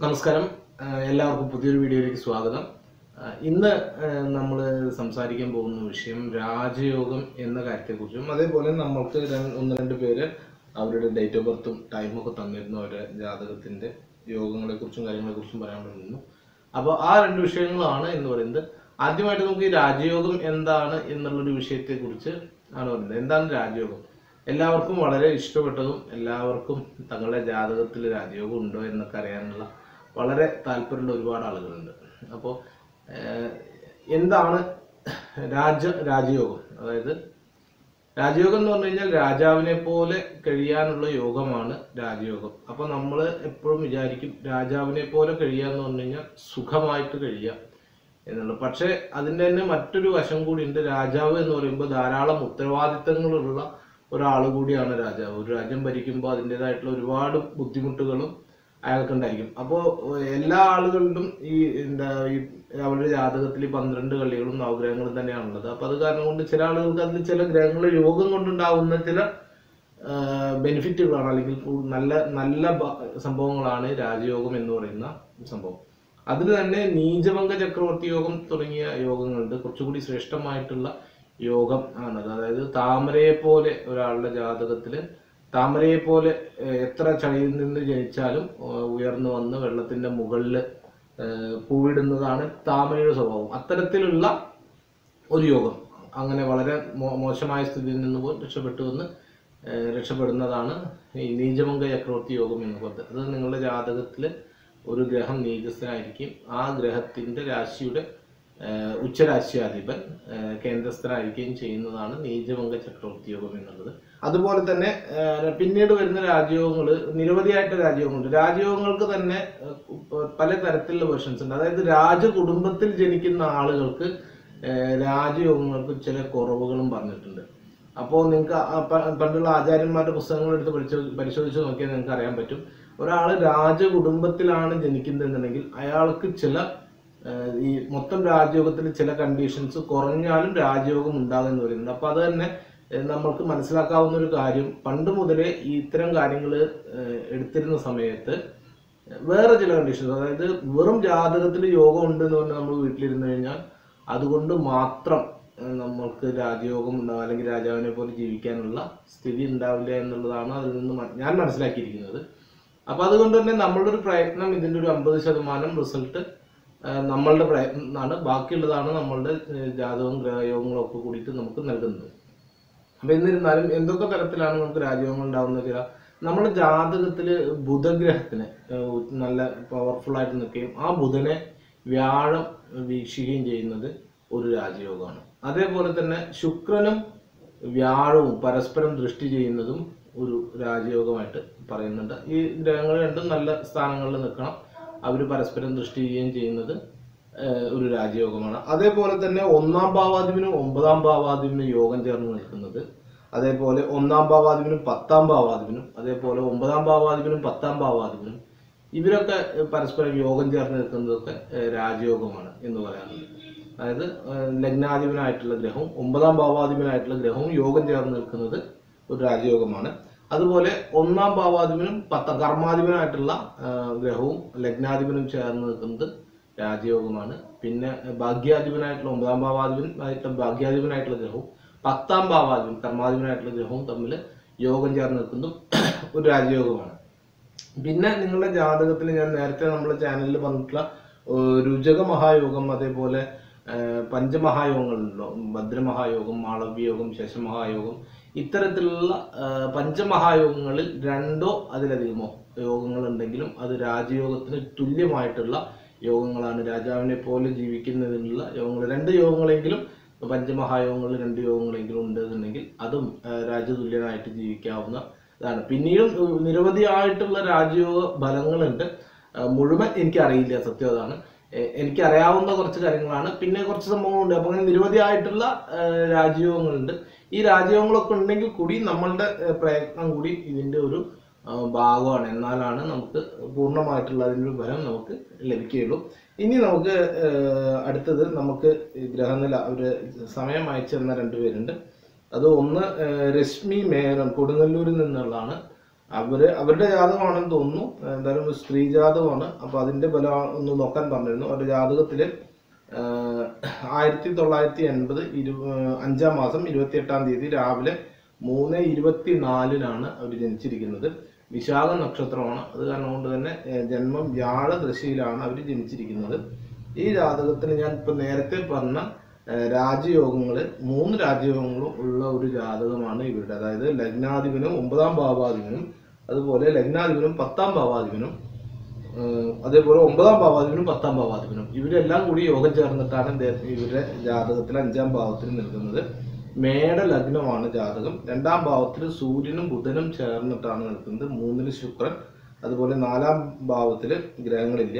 നമസ്കാരം ആഹ് എല്ലാവർക്കും പുതിയൊരു വീഡിയോയിലേക്ക് സ്വാഗതം ആഹ് ഇന്ന് നമ്മൾ സംസാരിക്കാൻ പോകുന്ന വിഷയം രാജയോഗം എന്ന കാര്യത്തെക്കുറിച്ചും അതേപോലെ നമ്മൾക്ക് ര- ഒന്ന് രണ്ട് പേര് അവരുടെ ഡേറ്റ് ഓഫ് ബർത്തും ടൈമും ഒക്കെ തന്നിരുന്നു അവരുടെ ജാതകത്തിന്റെ യോഗങ്ങളെ കുറിച്ചും കാര്യങ്ങളെ കുറിച്ചും പറയാൻ വേണ്ടിയിരുന്നു അപ്പോൾ ആ രണ്ട് വിഷയങ്ങളാണ് എന്ന് പറയുന്നത് ആദ്യമായിട്ട് നമുക്ക് ഈ രാജയോഗം എന്താണ് എന്നുള്ളൊരു വിഷയത്തെ കുറിച്ച് ആണ് പറയുന്നത് എന്താണ് രാജയോഗം എല്ലാവർക്കും വളരെ ഇഷ്ടപ്പെട്ടതും എല്ലാവർക്കും തങ്ങളുടെ ജാതകത്തിൽ രാജയോഗം ഉണ്ടോ എന്നൊക്കെ അറിയാനുള്ള വളരെ താല്പര്യമുള്ള ഒരുപാട് ആളുകളുണ്ട് അപ്പോൾ എന്താണ് രാജ രാജയോഗം അതായത് രാജയോഗം എന്ന് പറഞ്ഞു കഴിഞ്ഞാൽ രാജാവിനെ പോലെ കഴിയാനുള്ള യോഗമാണ് രാജയോഗം അപ്പോൾ നമ്മൾ എപ്പോഴും വിചാരിക്കും രാജാവിനെ പോലെ കഴിയുക എന്ന് പറഞ്ഞു കഴിഞ്ഞാൽ സുഖമായിട്ട് കഴിയുക എന്നുള്ളത് പക്ഷേ അതിൻ്റെ തന്നെ മറ്റൊരു വശം കൂടി ഉണ്ട് രാജാവ് എന്ന് പറയുമ്പോൾ ധാരാളം ഉത്തരവാദിത്തങ്ങളുള്ള ഒരാൾ കൂടിയാണ് രാജാവ് ഒരു രാജ്യം ഭരിക്കുമ്പോൾ അതിൻ്റെതായിട്ടുള്ള ഒരുപാട് ബുദ്ധിമുട്ടുകളും അയാൾക്കുണ്ടായിരിക്കും അപ്പോൾ എല്ലാ ആളുകളിലും ഈ എന്താ ഈ അവരുടെ ജാതകത്തിൽ ഈ പന്ത്രണ്ട് കളികളും നവഗ്രഹങ്ങളും തന്നെയാണുള്ളത് അപ്പോൾ അത് കാരണം കൊണ്ട് ചില ആളുകൾക്ക് അതിൽ ചില ഗ്രഹങ്ങൾ യോഗം കൊണ്ടുണ്ടാവുന്ന ചില ബെനിഫിറ്റുകളാണ് അല്ലെങ്കിൽ കൂ- നല്ല നല്ല ബ- സംഭവങ്ങളാണ് രാജയോഗം എന്ന് പറയുന്ന സംഭവം അതിൽ തന്നെ നീചഭംഗ ചക്രവർത്തി യോഗം തുടങ്ങിയ യോഗങ്ങളുണ്ട് കുറച്ചുകൂടി ശ്രേഷ്ഠമായിട്ടുള്ള യോഗം ആണത് അതായത് താമരയെ പോലെ ഒരാളുടെ ജാതകത്തിൽ താമരയെ പോലെ ഏഹ്, എത്ര ചളിയിൽ നിന്ന് ജനിച്ചാലും ഏഹ്, ഉയർന്നു വന്ന് വെള്ളത്തിന്റെ മുകളിൽ പൂവിടുന്നതാണ് താമരയുടെ സ്വഭാവം അത്തരത്തിലുള്ള ഒരു യോഗം അങ്ങനെ വളരെ മോ- മോശമായ സ്ഥിതിയിൽ നിന്ന് പോലും രക്ഷപ്പെട്ടു വന്ന് ഏഹ്, രക്ഷപ്പെടുന്നതാണ് ഈ നീചമംഗ ചക്രവർത്തി യോഗം എന്ന് പറയുന്നത് അത് നിങ്ങളുടെ ജാതകത്തിൽ ഒരു ഗ്രഹം നീചസ്ഥനായിരിക്കും ആ ഗ്രഹത്തിന്റെ രാശിയുടെ ഏഹ്, ഉച്ചരാശ്യാധിപൻ ഏഹ്, കേന്ദ്രസ്ഥനായിരിക്കുകയും ചെയ്യുന്നതാണ് നീചമംഗ ചക്രവർത്തി യോഗം എന്നുള്ളത് അതുപോലെ തന്നെ ഏഹ്, പിന്നീട് വരുന്ന രാജയോഗങ്ങൾ നിരവധിയായിട്ട് രാജയോഗങ്ങളുണ്ട് രാജയോഗങ്ങൾക്ക് തന്നെ ഏഹ്, പല തരത്തിലുള്ള വെർഷൻസ് ഉണ്ട് അതായത് രാജകുടുംബത്തിൽ ജനിക്കുന്ന ആളുകൾക്ക് ഏഹ്, രാജയോഗങ്ങൾക്ക് ചില കുറവുകളും പറഞ്ഞിട്ടുണ്ട് അപ്പോൾ നിങ്ങൾക്ക് പണ്ടുള്ള ആചാര്യന്മാരുടെ പുസ്തകങ്ങൾ എടുത്ത് പഠിച്ച് പരിശോധിച്ച് നോക്കിയാൽ നിങ്ങൾക്ക് അറിയാൻ പറ്റും ഒരാൾ രാജകുടുംബത്തിലാണ് ജനിക്കുന്നതെന്നുണ്ടെങ്കിൽ അയാൾക്ക് ചില ഏഹ്, ഈ മൊത്തം രാജയോഗത്തിൽ ചില കണ്ടീഷൻസ് കുറഞ്ഞാലും രാജയോഗം ഉണ്ടാകും എന്ന് പറയുന്നുണ്ട് അപ്പോൾ അത് തന്നെ ഏഹ്, നമ്മൾക്ക് മനസ്സിലാക്കാവുന്ന ഒരു കാര്യം പണ്ട് മുതലേ ഈ ഇത്തരം കാര്യങ്ങൾ എടുത്തിരുന്ന സമയത്ത് വേറെ ചില കണ്ടീഷൻസ് അതായത് വെറും ജാതകത്തിൽ യോഗം ഉണ്ട് എന്ന് പറഞ്ഞാൽ നമ്മൾ വീട്ടിലിരുന്ന് കഴിഞ്ഞാൽ അതുകൊണ്ട് മാത്രം ഏഹ്, നമ്മൾക്ക് രാജയോഗം ഉണ്ടാവും അല്ലെങ്കിൽ രാജാവിനെ പോലെ ജീവിക്കാനുള്ള സ്ഥിതി ഉണ്ടാവില്ല എന്നുള്ളതാണ് അതിൽ നിന്ന് മ- ഞാൻ മനസ്സിലാക്കിയിരിക്കുന്നത് അപ്പൊ അതുകൊണ്ട് തന്നെ നമ്മളുടെ ഒരു പ്രയത്നം ഇതിന്റെ ഒരു അമ്പത് ശതമാനം റിസൾട്ട് നമ്മളുടെ പ്രയത്നമാണ് ബാക്കിയുള്ളതാണ് നമ്മളുടെ ഏഹ്, ജാതകവും ഗ്രഹയോഗങ്ങളും ഒക്കെ കൂടിയിട്ട് നമുക്ക് നൽകുന്നത് അപ്പൊ എന്നിരുന്നാലും എന്തൊക്കെ തരത്തിലാണ് നമുക്ക് രാജയോഗങ്ങൾ ഉണ്ടാവുന്ന ചില നമ്മുടെ ജാതകത്തില് ബുധഗ്രഹത്തിന് ഏഹ്, നല്ല പവർഫുൾ ആയിട്ട് നിൽക്കുകയും ആ ബുധനെ വ്യാഴം വീക്ഷിക്കുകയും ചെയ്യുന്നത് ഒരു രാജയോഗമാണ് അതേപോലെ തന്നെ ശുക്രനും വ്യാഴവും പരസ്പരം ദൃഷ്ടി ചെയ്യുന്നതും ഒരു രാജയോഗമായിട്ട് പറയുന്നുണ്ട് ഈ ഗ്രഹങ്ങൾ രണ്ടും നല്ല സ്ഥാനങ്ങളിൽ നിൽക്കണം അവർ പരസ്പരം ദൃഷ്ടി ചെയ്യുകയും ചെയ്യുന്നത് ഏഹ്, ഒരു രാജയോഗമാണ് അതേപോലെ തന്നെ ഒന്നാം ഭാവാധിപനും ഒമ്പതാം ഭാവാധിപനും യോഗം ചേർന്ന് നിൽക്കുന്നത് അതേപോലെ ഒന്നാം ഭാവാധിപനും പത്താം ഭാവാധിപനും അതേപോലെ ഒമ്പതാം ഭാവാധിപനും പത്താം ഭാവാധിപനും ഇവരൊക്കെ ഏഹ്, പരസ്പരം യോഗം ചേർന്ന് നിൽക്കുന്നതൊക്കെ ഏഹ്, രാജയോഗമാണ് എന്ന് പറയാറുണ്ട് അതായത് ഏഹ്, ലഗ്നാധിപനായിട്ടുള്ള ഗ്രഹവും ഒമ്പതാം ഭാവാധിപനായിട്ടുള്ള ഗ്രഹവും യോഗം ചേർന്ന് നിൽക്കുന്നത് ഒരു രാജയോഗമാണ് അതുപോലെ ഒന്നാം ഭാവാധിപനും പത്താം കർമാധിപനായിട്ടുള്ള ഏഹ്, ഗ്രഹവും ലഗ്നാധിപനും ചേർന്ന് നിൽക്കുന്നത് രാജയോഗമാണ് പിന്നെ ഭാഗ്യാധിപനായിട്ടുള്ള ഒമ്പതാം ഭാവാധിപൻ ആയിട്ടുള്ള ഭാഗ്യാധിപനായിട്ടുള്ള ഗ്രഹവും പത്താം ഭാവാധിപൻ കർമാധിപനായിട്ടുള്ള ഗ്രഹവും തമ്മിൽ യോഗം ചേർന്ന് നിൽക്കുന്നതും ഒരു രാജയോഗമാണ് പിന്നെ നിങ്ങളുടെ ജാതകത്തിൽ ഞാൻ നേരത്തെ നമ്മുടെ ചാനലിൽ പറഞ്ഞിട്ടുള്ള ഏഹ്, രുചക മഹായോഗം അതേപോലെ ഏഹ്, പഞ്ചമഹായോഗങ്ങളുണ്ടല്ലോ ഭദ്രമഹായോഗം മാളവ്യയോഗം ശശമഹായോഗം ഇത്തരത്തിലുള്ള ഏഹ്, പഞ്ചമഹായോഗങ്ങളിൽ രണ്ടോ അതിലധികമോ യോഗങ്ങൾ ഉണ്ടെങ്കിലും അത് രാജയോഗത്തിന് തുല്യമായിട്ടുള്ള യോഗങ്ങളാണ് രാജാവിനെ പോലെ ജീവിക്കുന്നതിനുള്ള യോഗങ്ങൾ രണ്ട് യോഗങ്ങളെങ്കിലും പഞ്ചമഹായോഗങ്ങളിൽ രണ്ട് യോഗങ്ങളെങ്കിലും ഉണ്ടെന്നുണ്ടെങ്കിൽ അതും ഏഹ്, രാജതുല്യനായിട്ട് ജീവിക്കാവുന്ന ഇതാണ് പിന്നീടും ഏഹ്, നിരവധിയായിട്ടുള്ള രാജയോഗ ഫലങ്ങളുണ്ട് ഏഹ്, മുഴുവൻ എനിക്കറിയില്ല സത്യം അതാണ് ഏഹ്, എനിക്കറിയാവുന്ന കുറച്ച് കാര്യങ്ങളാണ് പിന്നെ കുറച്ച് സംഭവങ്ങളുണ്ട് അപ്പൊ അങ്ങനെ നിരവധിയായിട്ടുള്ള ഏഹ്, രാജയോഗങ്ങളുണ്ട് ഈ രാജയോഗങ്ങളൊക്കെ ഉണ്ടെങ്കിൽ കൂടി നമ്മളുടെ ഏഹ്, പ്രയത്നം കൂടി ഇതിന്റെ ഒരു ആ, ഭാഗമാണ് എന്നാലാണ് നമുക്ക് പൂർണ്ണമായിട്ടുള്ള അതിൻ്റെ ഒരു ഫലം നമുക്ക് ലഭിക്കുകയുള്ളൂ ഇനി നമുക്ക് ഏഹ്, അടുത്തത് നമുക്ക് ഈ ഗ്രഹനില ഒരു സമയം അയച്ചു തന്ന രണ്ടുപേരുണ്ട് അത് ഒന്ന് ഏഹ്, രശ്മി മേനോൻ കൊടുങ്ങല്ലൂരിൽ നിന്നുള്ളതാണ് അവര് അവരുടെ ജാതകമാണെന്ന് തോന്നുന്നു എന്തായാലും ഒരു സ്ത്രീ ജാതകമാണ് അപ്പൊ അതിന്റെ ബലം ഒന്ന് നോക്കാൻ പറഞ്ഞിരുന്നു അവരുടെ ജാതകത്തില് ആഹ് ആയിരത്തി തൊള്ളായിരത്തി എൺപത് ഇരു ആഹ് അഞ്ചാം മാസം ഇരുപത്തി എട്ടാം തീയതി രാവിലെ മൂന്ന് ഇരുപത്തി നാലിനാണ് അവർ ജനിച്ചിരിക്കുന്നത് വിശാഖ നക്ഷത്രമാണ് അത് കാരണം കൊണ്ട് തന്നെ ഏഹ് ജന്മം വ്യാഴ ദശയിലാണ് അവർ ജനിച്ചിരിക്കുന്നത് ഈ ജാതകത്തിന് ഞാൻ ഇപ്പൊ നേരത്തെ പറഞ്ഞ ഏഹ് രാജയോഗങ്ങള് മൂന്ന് രാജയോഗങ്ങളും ഉള്ള ഒരു ജാതകമാണ് ഇവരുടെ അതായത് ലഗ്നാധിപനും ഒമ്പതാം ഭാവാധിപനും അതുപോലെ ലഗ്നാധിപനും പത്താം ഭാവാധിപനും ഏഹ് അതേപോലെ ഒമ്പതാം ഭാവാധിപനും പത്താം ഭാവാധിപനും ഇവരെല്ലാം കൂടി യോഗം ചേർന്നിട്ടാണ് ഇദ്ദേഹ- ഇവരുടെ ജാതകത്തിൽ അഞ്ചാം ഭാവത്തിൽ നിൽക്കുന്നത് മേട ലഗ്നമാണ് ജാതകം രണ്ടാം ഭാവത്തിൽ സൂര്യനും ബുധനും ചേർന്നിട്ടാണ് നിൽക്കുന്നത് മൂന്നില് ശുക്രൻ അതുപോലെ നാലാം ഭാവത്തിൽ ഗ്രഹങ്ങളില്ല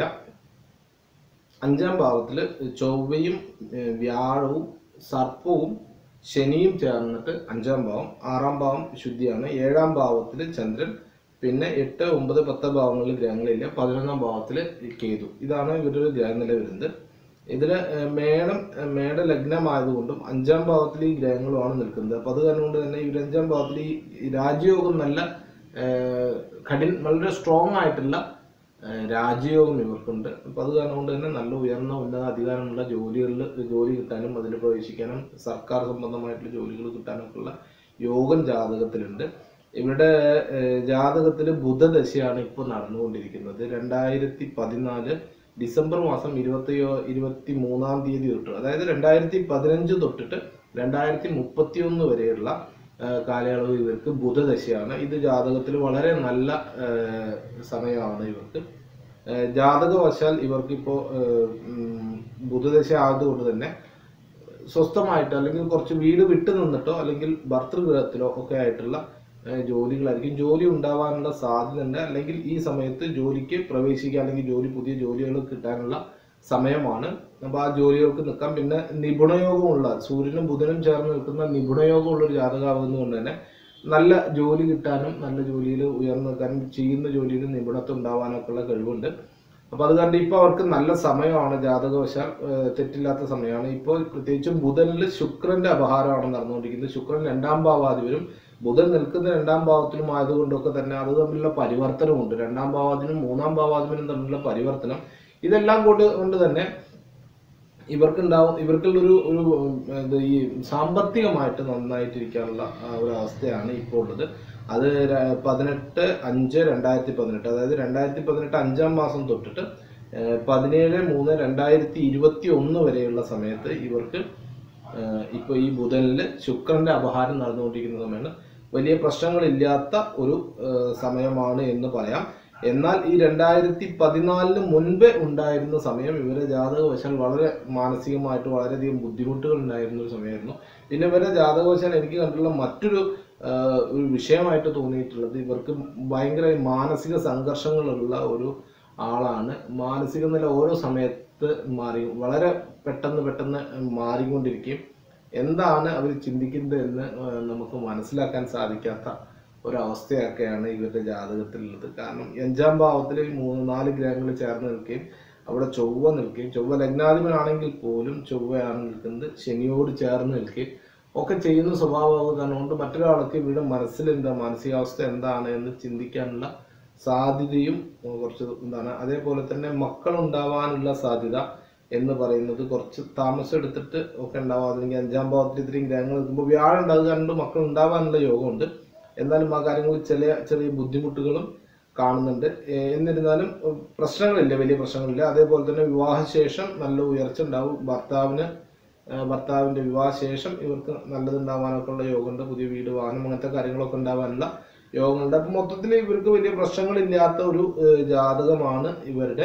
അഞ്ചാം ഭാവത്തിൽ ചൊവ്വയും ഏഹ് വ്യാഴവും സർപ്പവും ശനിയും ചേർന്നിട്ട് അഞ്ചാം ഭാവം ആറാം ഭാവം ശുദ്ധിയാണ് ഏഴാം ഭാവത്തിൽ ചന്ദ്രൻ പിന്നെ എട്ട് ഒമ്പത് പത്ത് ഭാവങ്ങളിൽ ഗ്രഹങ്ങളില്ല പതിനൊന്നാം ഭാവത്തിൽ കേതു ഇതാണ് ഇവരുടെ ഗ്രഹനില വരുന്നത് ഇതില് ഏഹ് മേടം ഏഹ് മേട ലഗ്നമായതുകൊണ്ടും അഞ്ചാം ഭാവത്തിൽ ഈ ഗ്രഹങ്ങളുമാണ് നിൽക്കുന്നത് അപ്പൊ അത് കാരണം കൊണ്ട് തന്നെ ഇവർ അഞ്ചാം ഭാവത്തിൽ ഈ രാജയോഗം നല്ല ഏഹ് കഠിൻ വളരെ സ്ട്രോങ് ആയിട്ടുള്ള ഏഹ് രാജയോഗം ഇവർക്കുണ്ട് അപ്പൊ അത് കാരണം കൊണ്ട് തന്നെ നല്ല ഉയർന്ന ഉന്നത അധികാരമുള്ള ജോലികളിൽ ജോലി കിട്ടാനും അതിൽ പ്രവേശിക്കാനും സർക്കാർ സംബന്ധമായിട്ടുള്ള ജോലികൾ കിട്ടാനൊക്കെ ഉള്ള യോഗം ജാതകത്തിലുണ്ട് ഇവരുടെ ഏഹ് ജാതകത്തിൽ ബുധദശയാണ് ഇപ്പോൾ നടന്നുകൊണ്ടിരിക്കുന്നത് രണ്ടായിരത്തി പതിനാല് ഡിസംബർ മാസം ഇരുപത്തിയോ ഇരുപത്തി മൂന്നാം തീയതി തൊട്ട് അതായത് രണ്ടായിരത്തി പതിനഞ്ച് തൊട്ടിട്ട് രണ്ടായിരത്തി മുപ്പത്തി ഒന്ന് വരെയുള്ള ഏഹ് കാലയളവ് ഇവർക്ക് ബുധദശയാണ് ഇത് ജാതകത്തിൽ വളരെ നല്ല ഏഹ് സമയമാണ് ഇവർക്ക് ഏഹ് ജാതകവശാൽ ഇവർക്കിപ്പോ ഏഹ് ഉം ബുധദശ ആയതുകൊണ്ട് തന്നെ സ്വസ്ഥമായിട്ട് അല്ലെങ്കിൽ കുറച്ച് വീട് വിട്ടു നിന്നിട്ടോ അല്ലെങ്കിൽ ഭർതൃഗൃഹത്തിലോ ഒക്കെ ആയിട്ടുള്ള ഏഹ് ജോലികളായിരിക്കും ജോലി ഉണ്ടാവാനുള്ള സാധ്യതയുണ്ട് അല്ലെങ്കിൽ ഈ സമയത്ത് ജോലിക്ക് പ്രവേശിക്കുക അല്ലെങ്കിൽ ജോലി പുതിയ ജോലികൾ കിട്ടാനുള്ള സമയമാണ് അപ്പൊ ആ ജോലികൾക്ക് നിൽക്കാം പിന്നെ നിപുണയോഗമുള്ള സൂര്യനും ബുധനും ചേർന്ന് നിൽക്കുന്ന നിപുണയോഗമുള്ള ഒരു ജാതകമാകുന്നതുകൊണ്ട് തന്നെ നല്ല ജോലി കിട്ടാനും നല്ല ജോലിയിൽ ഉയർന്നു നിൽക്കാനും ചെയ്യുന്ന ജോലിയിൽ നിപുണത്വം ഉണ്ടാവാനൊക്കെ ഉള്ള കഴിവുണ്ട് അപ്പൊ അത് കണ്ട് ഇപ്പൊ അവർക്ക് നല്ല സമയമാണ് ജാതകവശാൽ ഏഹ് തെറ്റില്ലാത്ത സമയമാണ് ഇപ്പോൾ പ്രത്യേകിച്ചും ബുധനിൽ ശുക്രന്റെ അപഹാരമാണ് നടന്നുകൊണ്ടിരിക്കുന്നത് ശുക്രൻ രണ്ടാം ഭാവാധിപരും ബുധൻ നിൽക്കുന്ന രണ്ടാം ഭാവത്തിലും ആയതുകൊണ്ടൊക്കെ തന്നെ അത് തമ്മിലുള്ള പരിവർത്തനമുണ്ട് രണ്ടാം ഭാവാധിപനും മൂന്നാം ഭാവാധിപനും തമ്മിലുള്ള പരിവർത്തനം ഇതെല്ലാം കൊണ്ട് കൊണ്ട് തന്നെ ഇവർക്കുണ്ടാവും ഇവർക്കുള്ളൊരു ഒരു ഉം, ഇത് ഈ സാമ്പത്തികമായിട്ട് നന്നായിട്ടിരിക്കാനുള്ള ആ ഒരു അവസ്ഥയാണ് ഇപ്പോൾ ഉള്ളത് അത് ര- പതിനെട്ട് അഞ്ച് രണ്ടായിരത്തി പതിനെട്ട് അതായത് രണ്ടായിരത്തി പതിനെട്ട് അഞ്ചാം മാസം തൊട്ടിട്ട് ഏഹ്, പതിനേഴ് മൂന്ന് രണ്ടായിരത്തി ഇരുപത്തി ഒന്ന് വരെയുള്ള സമയത്ത് ഇവർക്ക് ഏഹ്, ഇപ്പൊ ഈ ബുധനില് ശുക്രന്റെ അപഹാരം നടന്നുകൊണ്ടിരിക്കുന്ന സമയമാണ് വലിയ പ്രശ്നങ്ങളില്ലാത്ത ഒരു ഏഹ്, സമയമാണ് എന്ന് പറയാം എന്നാൽ ഈ രണ്ടായിരത്തി പതിനാലിന് മുൻപേ ഉണ്ടായിരുന്ന സമയം ഇവരെ ജാതകവശാൽ വളരെ മാനസികമായിട്ട് വളരെയധികം ബുദ്ധിമുട്ടുകൾ ഉണ്ടായിരുന്ന ഒരു സമയമായിരുന്നു പിന്നെ ഇവരെ ജാതകവശാൽ എനിക്ക് കണ്ടിട്ടുള്ള മറ്റൊരു ആഹ്, ഒരു വിഷയമായിട്ട് തോന്നിയിട്ടുള്ളത് ഇവർക്ക് ഭയങ്കര മാനസിക സംഘർഷങ്ങളുള്ള ഒരു ആളാണ് മാനസിക നില ഓരോ സമയത്ത് മാറി വളരെ പെട്ടെന്ന് പെട്ടെന്ന് മാറിക്കൊണ്ടിരിക്കും എന്താണ് അവർ ചിന്തിക്കുന്നത് എന്ന് ആഹ്, നമുക്ക് മനസ്സിലാക്കാൻ സാധിക്കാത്ത ഒരവസ്ഥയൊക്കെയാണ് ഇവരുടെ ജാതകത്തിലുള്ളത് കാരണം അഞ്ചാം ഭാവത്തിൽ മൂന്ന് നാല് ഗ്രഹങ്ങൾ ചേർന്ന് നിൽക്കുകയും അവിടെ ചൊവ്വ നിൽക്കുകയും ചൊവ്വ ലഗ്നാധിപനാണെങ്കിൽ പോലും ചൊവ്വയാണ് നിൽക്കുന്നത് ശനിയോട് ചേർന്ന് നിൽക്കുകയും ഒക്കെ ചെയ്യുന്ന സ്വഭാവം കാരണം കൊണ്ട് മറ്റൊരാൾക്ക് ഇവരുടെ മനസ്സിൽ എന്താ മാനസികാവസ്ഥ എന്താണ് എന്ന് ചിന്തിക്കാനുള്ള സാധ്യതയും ഉം, കുറച്ച് എന്താണ് അതേപോലെ തന്നെ മക്കൾ ഉണ്ടാവാനുള്ള സാധ്യത എന്ന് പറയുന്നത് കുറച്ച് താമസം എടുത്തിട്ട് ഒക്കെ ഉണ്ടാവാം അല്ലെങ്കിൽ അഞ്ചാം ഭാവത്തിൽ ഇത്രയും ഗ്രഹങ്ങൾ നിൽക്കുമ്പോൾ വ്യാഴം ഉണ്ടാകുക കൊണ്ട് മക്കൾ ഉണ്ടാവാനുള്ള യോഗമുണ്ട് എന്നാലും ആ കാര്യങ്ങളിൽ ചില ചെറിയ ബുദ്ധിമുട്ടുകളും കാണുന്നുണ്ട് ഏഹ് എന്നിരുന്നാലും ഉം, പ്രശ്നങ്ങളില്ല വലിയ പ്രശ്നങ്ങളില്ല അതേപോലെ തന്നെ വിവാഹശേഷം നല്ല ഉയർച്ച ഉണ്ടാവും ഭർത്താവിന് ഏഹ് ഭർത്താവിന്റെ വിവാഹശേഷം ഇവർക്ക് നല്ലതുണ്ടാവാനൊക്കെ ഉള്ള യോഗമുണ്ട് പുതിയ വീട് വാഹനം അങ്ങനത്തെ കാര്യങ്ങളൊക്കെ ഉണ്ടാവാനുള്ള യോഗമുണ്ട് അപ്പൊ മൊത്തത്തിൽ ഇവർക്ക് വലിയ പ്രശ്നങ്ങളില്ലാത്ത ഒരു ഏഹ് ജാതകമാണ് ഇവരുടെ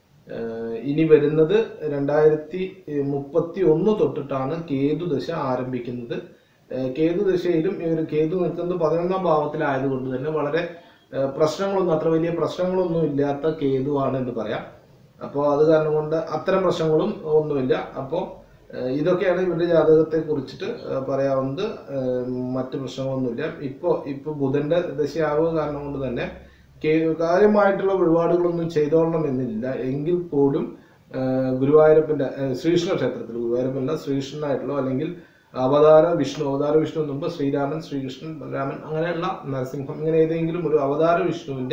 ഏഹ് ഇനി വരുന്നത് രണ്ടായിരത്തി മുപ്പത്തി ഒന്ന് തൊട്ടിട്ടാണ് കേതു ദശ ആരംഭിക്കുന്നത് ഏഹ് കേതു ദശയിലും ഇവർ കേതു നിൽക്കുന്നത് പതിനൊന്നാം ഭാവത്തിലായതുകൊണ്ട് തന്നെ വളരെ ഏഹ് പ്രശ്നങ്ങളൊന്നും അത്ര വലിയ പ്രശ്നങ്ങളൊന്നും ഇല്ലാത്ത കേതുവാണ് എന്ന് പറയാം അപ്പോൾ അത് കാരണം കൊണ്ട് അത്തരം പ്രശ്നങ്ങളും ഒന്നുമില്ല അപ്പോൾ ഇതൊക്കെയാണ് ഇവരുടെ ജാതകത്തെ കുറിച്ചിട്ട് ഏഹ് പറയാവുന്നത് ഏഹ് മറ്റ് പ്രശ്നങ്ങളൊന്നുമില്ല ഇപ്പോൾ ഇപ്പോൾ ബുധന്റെ ദശയാവുക കാരണം കൊണ്ട് തന്നെ കേ- കാര്യമായിട്ടുള്ള വഴിപാടുകളൊന്നും ചെയ്തോളണം എന്നില്ല എങ്കിൽ പോലും ഏഹ് ഗുരുവായൂരപ്പന്റെ ഏഹ് ശ്രീകൃഷ്ണ ക്ഷേത്രത്തിൽ ഗുരുവായൂരപ്പല്ല ശ്രീകൃഷ്ണനായിട്ടുള്ള അല്ലെങ്കിൽ അവതാര വിഷ്ണു അവതാര വിഷ്ണു എന്ന് പറയുമ്പോൾ ശ്രീരാമൻ ശ്രീകൃഷ്ണൻ ബലരാമൻ അങ്ങനെയുള്ള നരസിംഹം ഇങ്ങനെ ഏതെങ്കിലും ഒരു അവതാര വിഷ്ണുവിന്റെ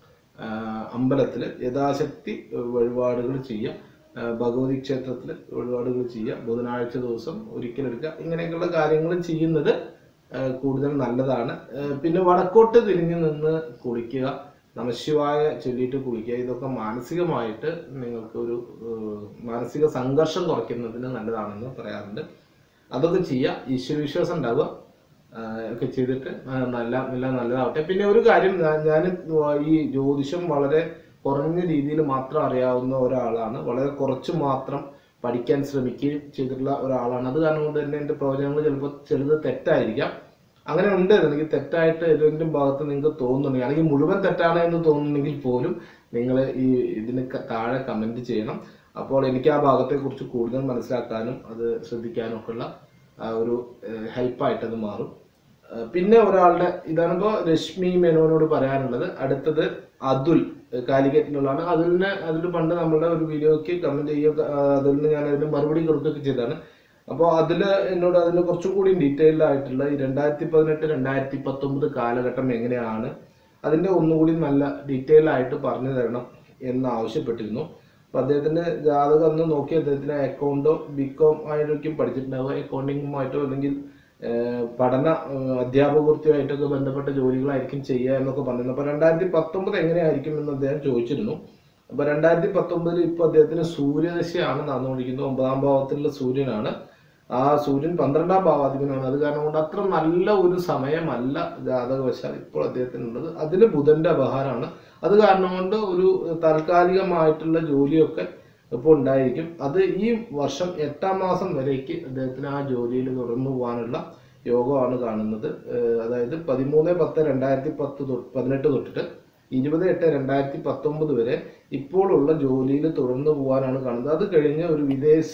അമ്പലത്തിൽ യഥാശക്തി വഴിപാടുകൾ ചെയ്യുക ആ, ഭഗവതി ക്ഷേത്രത്തിൽ വഴിപാടുകൾ ചെയ്യുക ബുധനാഴ്ച ദിവസം ഒരിക്കലെടുക്കുക ഇങ്ങനെയൊക്കെയുള്ള കാര്യങ്ങൾ ചെയ്യുന്നത് ആ, കൂടുതൽ നല്ലതാണ് ആ, പിന്നെ വടക്കോട്ട് തിരിഞ്ഞു നിന്ന് കുളിക്കുക നമശിവായ ചൊല്ലിയിട്ട് കുളിക്കുക ഇതൊക്കെ മാനസികമായിട്ട് നിങ്ങൾക്ക് ഒരു ആ, മാനസിക സംഘർഷം കുറയ്ക്കുന്നതിന് നല്ലതാണെന്ന് പറയാറുണ്ട് അതൊക്കെ ചെയ്യുക ഈശ്വരവിശ്വാസം ഉണ്ടാവുക ആ, ഒക്കെ ചെയ്തിട്ട് ആ, നല്ല എല്ലാം നല്ലതാവട്ടെ പിന്നെ ഒരു കാര്യം ഞാൻ ഈ ജ്യോതിഷം വളരെ കുറഞ്ഞ രീതിയിൽ മാത്രം അറിയാവുന്ന ഒരാളാണ് വളരെ കുറച്ച് മാത്രം പഠിക്കാൻ ശ്രമിക്കുകയും ചെയ്തിട്ടുള്ള ഒരാളാണ് അത് കാരണം കൊണ്ട് തന്നെ എൻ്റെ പ്രവചനങ്ങൾ ചിലപ്പോൾ ചിലത് തെറ്റായിരിക്കാം അങ്ങനെ ഉണ്ട് എനിക്ക് തെറ്റായിട്ട് ഏതെങ്കിലും ഭാഗത്ത് നിങ്ങൾക്ക് തോന്നുന്നുണ്ടെങ്കിൽ അല്ലെങ്കിൽ മുഴുവൻ തെറ്റാണ് എന്ന് തോന്നുന്നെങ്കിൽ പോലും നിങ്ങൾ ഈ ഇതിന് ക- താഴെ കമന്റ് ചെയ്യണം അപ്പോൾ എനിക്ക് ആ ഭാഗത്തെ കുറിച്ച് കൂടുതൽ മനസ്സിലാക്കാനും അത് ശ്രദ്ധിക്കാനും ഒക്കെ ഉള്ള ആ ഒരു ഹെൽപ്പായിട്ട് അത് മാറും ആ, പിന്നെ ഒരാളുടെ ഇതാണിപ്പോ രശ്മി മേനോനോട് പറയാനുള്ളത് അടുത്തത് അതുൽ കാലിക്കറ്റിലുള്ളതാണ് അതുലിനെ അതിൽ പണ്ട് നമ്മളുടെ ഒരു വീഡിയോക്ക് കമന്റ് ചെയ്യുക ആ, അതുലിന് ഞാൻ അതിന് മറുപടി കൊടുക്കുകയൊക്കെ ചെയ്തതാണ് അപ്പോൾ അതിൽ എന്നോട് അതിന് കുറച്ചും കൂടി ഡീറ്റെയിൽഡ് ആയിട്ടുള്ള ഈ രണ്ടായിരത്തി പതിനെട്ട് രണ്ടായിരത്തി പത്തൊമ്പത് കാലഘട്ടം എങ്ങനെയാണ് അതിന്റെ ഒന്നുകൂടി നല്ല ഡീറ്റെയിൽ ആയിട്ട് പറഞ്ഞു തരണം എന്ന് ആവശ്യപ്പെട്ടിരുന്നു അപ്പൊ അദ്ദേഹത്തിന്റെ ജാതകം ഒന്ന് നോക്കി അദ്ദേഹത്തിന് അക്കൗണ്ടോ ബികോം ആയിരിക്കും പഠിച്ചിട്ടുണ്ടാവുക അക്കൗണ്ടിങ്ങുമായിട്ടോ അല്ലെങ്കിൽ ഏഹ്, പഠന ഏഹ്, അധ്യാപകവൃത്തിയുമായിട്ടൊക്കെ ബന്ധപ്പെട്ട ജോലികളായിരിക്കും ചെയ്യുക എന്നൊക്കെ പറഞ്ഞിരുന്നു അപ്പൊ രണ്ടായിരത്തി പത്തൊമ്പത് എങ്ങനെയായിരിക്കും എന്ന് അദ്ദേഹം ചോദിച്ചിരുന്നു അപ്പൊ രണ്ടായിരത്തി പത്തൊമ്പതിൽ ഇപ്പൊ അദ്ദേഹത്തിന് സൂര്യദശയാണ് നടന്നുകൊണ്ടിരിക്കുന്നത് ഒമ്പതാം ഭാവത്തിലുള്ള സൂര്യനാണ് ആ സൂര്യൻ പന്ത്രണ്ടാം ഭാവാധിപനാണ് അത് കാരണം കൊണ്ട് അത്ര നല്ല ഒരു സമയമല്ല ജാതകവശാൽ ഇപ്പോൾ അദ്ദേഹത്തിനുള്ളത് അതിൽ ബുധന്റെ അപഹാരമാണ് അത് കാരണം കൊണ്ട് ഒരു താൽക്കാലികമായിട്ടുള്ള ജോലിയൊക്കെ ഇപ്പോൾ ഉണ്ടായിരിക്കും അത് ഈ വർഷം എട്ടാം മാസം വരേക്ക് അദ്ദേഹത്തിന് ആ ജോലിയിൽ തുടർന്നു പോകാനുള്ള യോഗമാണ് കാണുന്നത് ഏഹ് അതായത് പതിമൂന്ന് പത്ത് രണ്ടായിരത്തി പത്ത് തൊട്ട് പതിനെട്ട് തൊട്ടിട്ട് ഇരുപത് എട്ട് രണ്ടായിരത്തി പത്തൊമ്പത് വരെ ഇപ്പോഴുള്ള ജോലിയിൽ തുടർന്നു പോകാനാണ് കാണുന്നത് അത് കഴിഞ്ഞ് ഒരു വിദേശ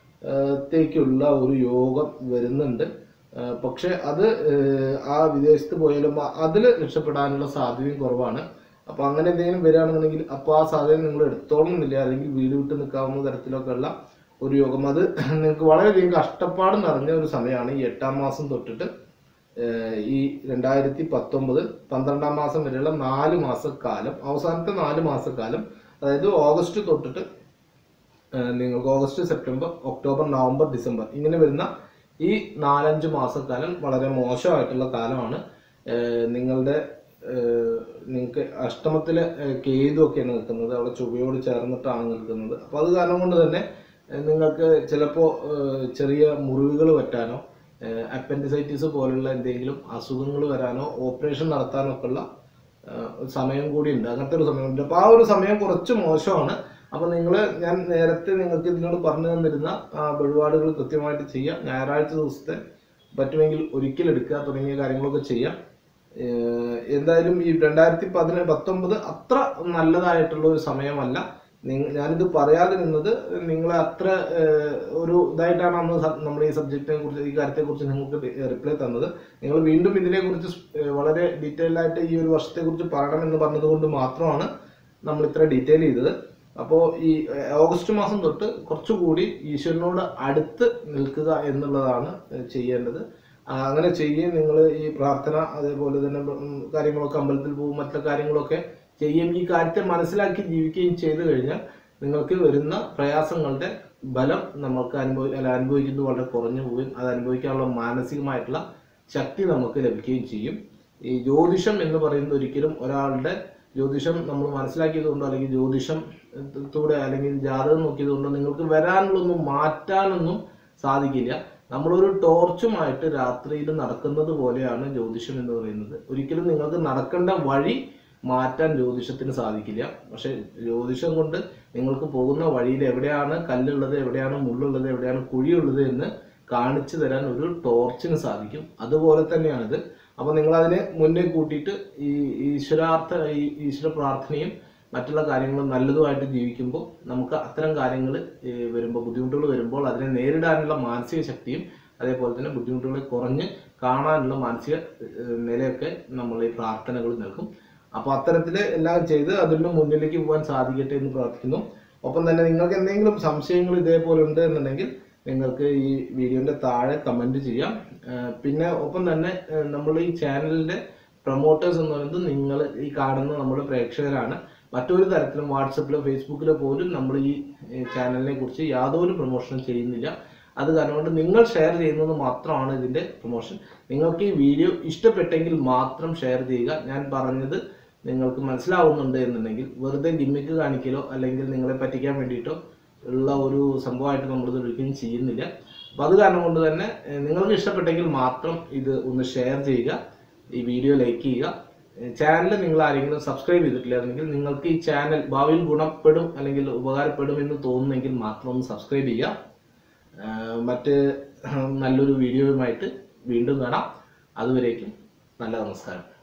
ത്തേക്കുള്ള ഒരു യോഗം വരുന്നുണ്ട് ആ, പക്ഷെ അത് ഏഹ്, ആ വിദേശത്ത് പോയാലും അതിൽ രക്ഷപ്പെടാനുള്ള സാധ്യതയും കുറവാണ് അപ്പൊ അങ്ങനെ എന്തെങ്കിലും വരികയാണെന്നുണ്ടെങ്കിൽ അപ്പൊ ആ സാധ്യത നിങ്ങൾ എടുത്തോളുന്നില്ല അല്ലെങ്കിൽ വീട് വിട്ട് നിൽക്കാവുന്ന തരത്തിലൊക്കെ ഉള്ള ഒരു യോഗം അത് നിങ്ങൾക്ക് വളരെയധികം കഷ്ടപ്പാട് നിറഞ്ഞ ഒരു സമയമാണ് ഈ എട്ടാം മാസം തൊട്ടിട്ട് ഏഹ്, ഈ രണ്ടായിരത്തി പത്തൊമ്പത് പന്ത്രണ്ടാം മാസം വരെയുള്ള നാല് മാസക്കാലം അവസാനത്തെ നാല് മാസക്കാലം അതായത് ഓഗസ്റ്റ് തൊട്ടിട്ട് ഏഹ് നിങ്ങൾക്ക് August September October November December ഇങ്ങനെ വരുന്ന ഈ നാലഞ്ച് മാസക്കാലം വളരെ മോശമായിട്ടുള്ള കാലമാണ് ഏഹ് നിങ്ങളുടെ ഏഹ് നിങ്ങൾക്ക് അഷ്ടമത്തിലെ ഏഹ് കേതു ഒക്കെയാണ് നിൽക്കുന്നത് അവിടെ ചൊവ്വയോട് ചേർന്നിട്ടാണ് നിൽക്കുന്നത് അപ്പോൾ അത് കാരണം കൊണ്ട് തന്നെ ഏഹ് നിങ്ങൾക്ക് ചിലപ്പോൾ ചെറിയ മുറിവുകൾ പറ്റാനോ അപ്പൻഡിസൈറ്റിസ് പോലുള്ള എന്തെങ്കിലും അസുഖങ്ങൾ വരാനോ ഓപ്പറേഷൻ നടത്താനോ ഒക്കെ ഉള്ള ഏഹ് സമയം കൂടി ഉണ്ട് അങ്ങനത്തെ ഒരു സമയമുണ്ട് അപ്പോൾ ആ ഒരു സമയം കുറച്ച് മോശമാണ് അപ്പൊ നിങ്ങൾ ഞാൻ നേരത്തെ നിങ്ങൾക്ക് ഇതിനോട് പറഞ്ഞു തന്നിരുന്ന ആ, വഴിപാടുകൾ കൃത്യമായിട്ട് ചെയ്യാം ഞായറാഴ്ച ദിവസത്തെ പറ്റുമെങ്കിൽ ഒരിക്കൽ എടുക്കുക തുടങ്ങിയ കാര്യങ്ങളൊക്കെ ചെയ്യാം ഏഹ് എന്തായാലും ഈ രണ്ടായിരത്തി പതിനെ പത്തൊമ്പത് അത്ര നല്ലതായിട്ടുള്ള ഒരു സമയമല്ല നിങ്ങ- ഞാനിത് പറയാതെ നിന്നത് നിങ്ങളെ അത്ര ഏഹ്, ഒരു ഇതായിട്ടാണ് അന്ന് സ- നമ്മൾ ഈ സബ്ജക്റ്റിനെ കുറിച്ച് ഈ കാര്യത്തെ കുറിച്ച് നിങ്ങൾക്ക് റിപ്ലൈ തന്നത് നിങ്ങൾ വീണ്ടും ഇതിനെ കുറിച്ച് വളരെ ഡീറ്റെയിൽ ആയിട്ട് ഈ ഒരു വർഷത്തെ കുറിച്ച് പറയണം എന്ന് പറഞ്ഞതുകൊണ്ട് മാത്രമാണ് നമ്മൾ ഇത്ര ഡീറ്റെയിൽ ചെയ്തത് അപ്പോൾ ഈ ഏഹ്, ഓഗസ്റ്റ് മാസം തൊട്ട് കുറച്ചുകൂടി ഈശ്വരനോട് അടുത്ത് നിൽക്കുക എന്നുള്ളതാണ് ഏഹ്, ചെയ്യേണ്ടത് ആ, അങ്ങനെ ചെയ്യുകയും നിങ്ങൾ ഈ പ്രാർത്ഥന അതേപോലെ തന്നെ ഉം, കാര്യങ്ങളൊക്കെ അമ്പലത്തിൽ പോകും മറ്റു കാര്യങ്ങളൊക്കെ ചെയ്യുകയും ഈ കാര്യത്തെ മനസ്സിലാക്കി ജീവിക്കുകയും ചെയ്തു കഴിഞ്ഞാൽ നിങ്ങൾക്ക് വരുന്ന പ്രയാസങ്ങളുടെ ബലം നമുക്ക് അനുഭവി അല്ല അനുഭവിക്കുന്നത് വളരെ കുറഞ്ഞു പോവുകയും അത് അനുഭവിക്കാനുള്ള മാനസികമായിട്ടുള്ള ശക്തി നമുക്ക് ലഭിക്കുകയും ചെയ്യും ഈ ജ്യോതിഷം എന്ന് പറയുന്നത് ഒരിക്കലും ഒരാളുടെ ജ്യോതിഷം നമ്മൾ മനസ്സിലാക്കിയത് കൊണ്ടോ അല്ലെങ്കിൽ ജ്യോതിഷം ത്തൂടെ അല്ലെങ്കിൽ ജാതകം നോക്കിയത് കൊണ്ടോ നിങ്ങൾക്ക് വരാനുള്ളൊന്നും മാറ്റാനൊന്നും സാധിക്കില്ല നമ്മളൊരു ടോർച്ചുമായിട്ട് രാത്രിയിൽ നടക്കുന്നത് പോലെയാണ് ജ്യോതിഷം എന്ന് പറയുന്നത് ഒരിക്കലും നിങ്ങൾക്ക് നടക്കേണ്ട വഴി മാറ്റാൻ ജ്യോതിഷത്തിന് സാധിക്കില്ല പക്ഷെ ജ്യോതിഷം കൊണ്ട് നിങ്ങൾക്ക് പോകുന്ന വഴിയിൽ എവിടെയാണ് കല്ലുള്ളത് എവിടെയാണ് മുള്ളുള്ളത് എവിടെയാണ് കുഴിയുള്ളത് എന്ന് കാണിച്ചു തരാൻ ഒരു ടോർച്ചിന് സാധിക്കും അതുപോലെ തന്നെയാണിത് അപ്പൊ നിങ്ങൾ അതിനെ മുന്നേ കൂട്ടിയിട്ട് ഈ ഈശ്വരാർത്ഥ ഈ ഈശ്വര പ്രാർത്ഥനയും മറ്റുള്ള കാര്യങ്ങളും നല്ലതുമായിട്ട് ജീവിക്കുമ്പോൾ നമുക്ക് അത്തരം കാര്യങ്ങൾ വരുമ്പോൾ ബുദ്ധിമുട്ടുകൾ വരുമ്പോൾ അതിനെ നേരിടാനുള്ള മാനസിക ശക്തിയും അതേപോലെ തന്നെ ബുദ്ധിമുട്ടുകളെ കുറഞ്ഞ് കാണാനുള്ള മാനസിക ഏഹ്, നിലയൊക്കെ നമ്മൾ ഈ പ്രാർത്ഥനകൾ നൽകും അപ്പൊ അത്തരത്തിൽ എല്ലാം ചെയ്ത് അതിന്റെ മുന്നിലേക്ക് പോകാൻ സാധിക്കട്ടെ എന്ന് പ്രാർത്ഥിക്കുന്നു ഒപ്പം തന്നെ നിങ്ങൾക്ക് എന്തെങ്കിലും സംശയങ്ങൾ ഇതേപോലെ ഉണ്ട് എന്നുണ്ടെങ്കിൽ നിങ്ങൾക്ക് ഈ വീഡിയോന്റെ താഴെ കമന്റ് ചെയ്യാം ആ, പിന്നെ ഒപ്പം തന്നെ നമ്മൾ ഈ ചാനലിന്റെ പ്രൊമോട്ടേഴ്സ് എന്ന് പറയുന്നത് നിങ്ങൾ ഈ കാണുന്ന നമ്മുടെ പ്രേക്ഷകരാണ് മറ്റൊരു തരത്തിലും വാട്സപ്പിലോ ഫേസ്ബുക്കിലോ പോലും നമ്മൾ ഈ ചാനലിനെ കുറിച്ച് യാതൊരു പ്രൊമോഷനും ചെയ്യുന്നില്ല അത് കാരണം കൊണ്ട് നിങ്ങൾ ഷെയർ ചെയ്യുന്നത് മാത്രമാണ് ഇതിന്റെ പ്രൊമോഷൻ നിങ്ങൾക്ക് ഈ വീഡിയോ ഇഷ്ടപ്പെട്ടെങ്കിൽ മാത്രം ഷെയർ ചെയ്യുക ഞാൻ പറഞ്ഞത് നിങ്ങൾക്ക് മനസ്സിലാവുന്നുണ്ട് എന്നുണ്ടെങ്കിൽ വെറുതെ ഗിമ്മിക്ക് കാണിക്കലോ അല്ലെങ്കിൽ നിങ്ങളെ പറ്റിക്കാൻ വേണ്ടിയിട്ടോ ഉള്ള ഒരു സംഭവമായിട്ട് നമ്മളിത് ഒരിക്കലും ചെയ്യുന്നില്ല അപ്പം അത് കാരണം കൊണ്ട് തന്നെ ഏഹ്, നിങ്ങൾക്ക് ഇഷ്ടപ്പെട്ടെങ്കിൽ മാത്രം ഇത് ഒന്ന് ഷെയർ ചെയ്യുക ഈ വീഡിയോ ലൈക്ക് ചെയ്യുക ചാനൽ നിങ്ങൾ ആരെങ്കിലും സബ്സ്ക്രൈബ് ചെയ്തിട്ടില്ലായിരുന്നെങ്കിൽ നിങ്ങൾക്ക് ഈ ചാനൽ ഭാവിയിൽ ഗുണപ്പെടും അല്ലെങ്കിൽ ഉപകാരപ്പെടും എന്ന് തോന്നുന്നെങ്കിൽ മാത്രം ഒന്ന് സബ്സ്ക്രൈബ് ചെയ്യുക ആഹ് മറ്റ് നല്ലൊരു വീഡിയോയുമായിട്ട് വീണ്ടും കാണാം അതുവരേക്കും നല്ല നമസ്കാരം